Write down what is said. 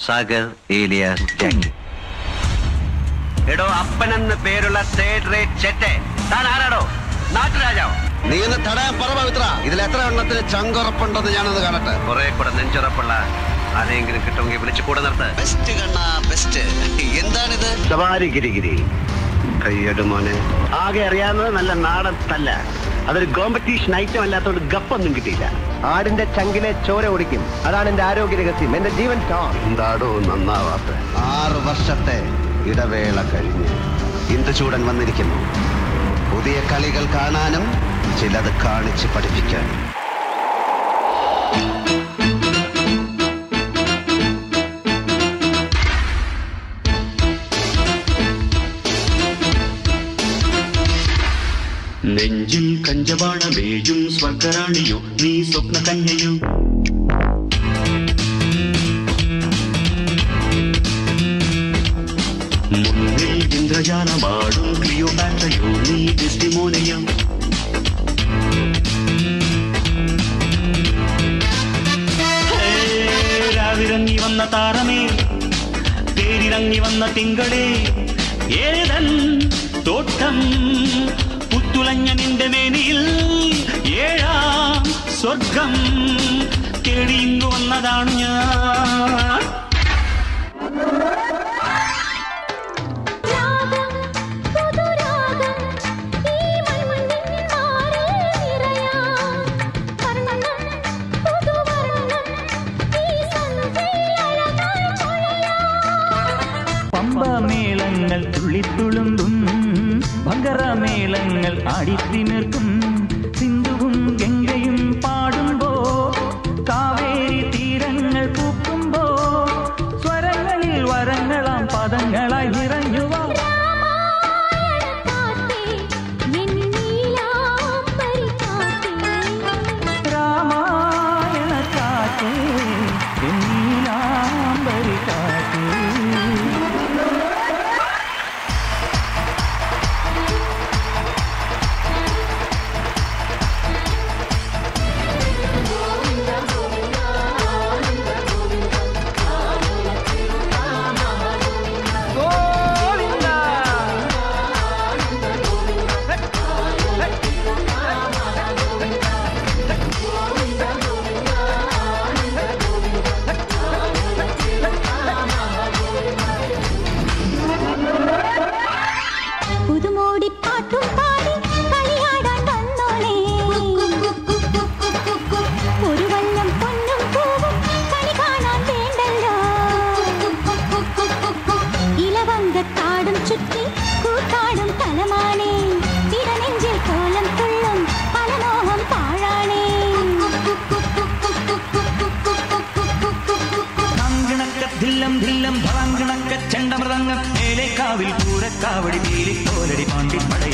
സാഗർ ഏലിയാസ് ജാക്കി എടോ അപ്പനെന്ന് പേരുള്ള third rate ചെറ്റെ താൻ ആരാടോ നാട്ടുരാജാവോ നീ ഒന്ന് തടയാൻ പറ പവിത്ര ഇതിൽ എത്ര എണ്ണത്തിന് ചങ്കുറപ്പുണ്ടെന്ന് ഞാനത് കാണട്ടെ കുറെ കൂടെ നെഞ്ചുറപ്പുള്ള ആരെങ്കിലും കിട്ടുമെങ്കിൽ വിളിച്ചു കൂടെ നിർത്ത് ബെസ്റ്റ് കണ്ണ ബെസ്റ്റ് എന്താണിത് സവാരി ഗിരിഗിരി കയ്യട് മോനെ ആകെ അറിയാവുന്നത് നല്ല നാടൻ തല്ല അതൊരു കോമ്പറ്റീഷൻ ഐറ്റം അല്ലാത്തോണ്ട് ഗപ്പൊന്നും കിട്ടിയില്ല ആടിന്റെ ചങ്കിലെ ചോര ഓടിക്കും അതാണ് എന്റെ ആരോഗ്യ രഹസ്യം എന്റെ ജീവൻ ടോൺ എന്താടോ നന്നാവാത്ത ആറ് വർഷത്തെ ഇടവേള കഴിഞ്ഞ് ഇന്ദുചൂടൻ വന്നിരിക്കുന്നു പുതിയ കളികൾ കാണാനും ചിലത് കാണിച്ച് പഠിപ്പിക്കാനും നെഞ്ചിൽ കഞ്ചവാണമേയും സ്വർഗറാണിയോ നീ സ്വപ്ന കന്യയോ മുന്നിൽ ഇന്ദ്രജാലമാടും ക്ലിയോപാട്രയോ നീ ടെസ്റ്റിമോനയോ ഹേ, രാവിറങ്ങി വന്ന താരമേ തേരിറങ്ങി വന്ന തിങ്കളേ ഏതൻ തോട്ടം പുത്തുലഞ്ഞ നിന്റെ മേനിയിൽ ഏഴാം സ്വർഗം തേടിയിങ്ങു വന്നതാണ് ഞാൻ രാഗം പുതുരാഗം ഈ മണ്ണിൻ മാറിൽ നിറയാം വർണ്ണം പുതുവർണ്ണം ഈ സന്ധ്യയിൽ അഴകായി പൊഴിയാം പമ്പമേളങ്ങൾ തുള്ളിത്തുളുമ്പും ഭങ്കരമേളങ്ങൾ ആടിത്തിമിർക്കും സിന്ധുവും ഗംഗയും പാടുമ്പോ കാവേരി തീരങ്ങൾ പൂക്കുമ്പോ സ്വരങ്ങളിൽ വരങ്ങളാം പദങ്ങളായി നിറഞ്ഞുവാ കാത്തേ എൻ നീലാംബരി കാത്തേ രാമായണ കാറ്റേ നീലാംബരി കാറ്റേ പുതുമോടി പാട്ടും പാടി കളിയാടാൻ വന്നോളേ ഒരു വല്ലം പൊന്നും പൂവും കണി കാണാൻ വേണ്ടല്ലോ ഇലവങ്കത്താടും ചുറ്റി കൂത്താടും തലമാനേ തിരനെഞ്ചിൽ കോലം തുള്ളും പലമോഹം പാഴാണേ അങ്കിണക്ക ധില്ലം ധില്ലം ഭളങ്കിണക്ക ചെണ്ടമൃതങ്ങം മേലേക്കാവിൽ പൂരക്കാവടി പീലിക്കോലടി പാണ്ടിപ്പടയ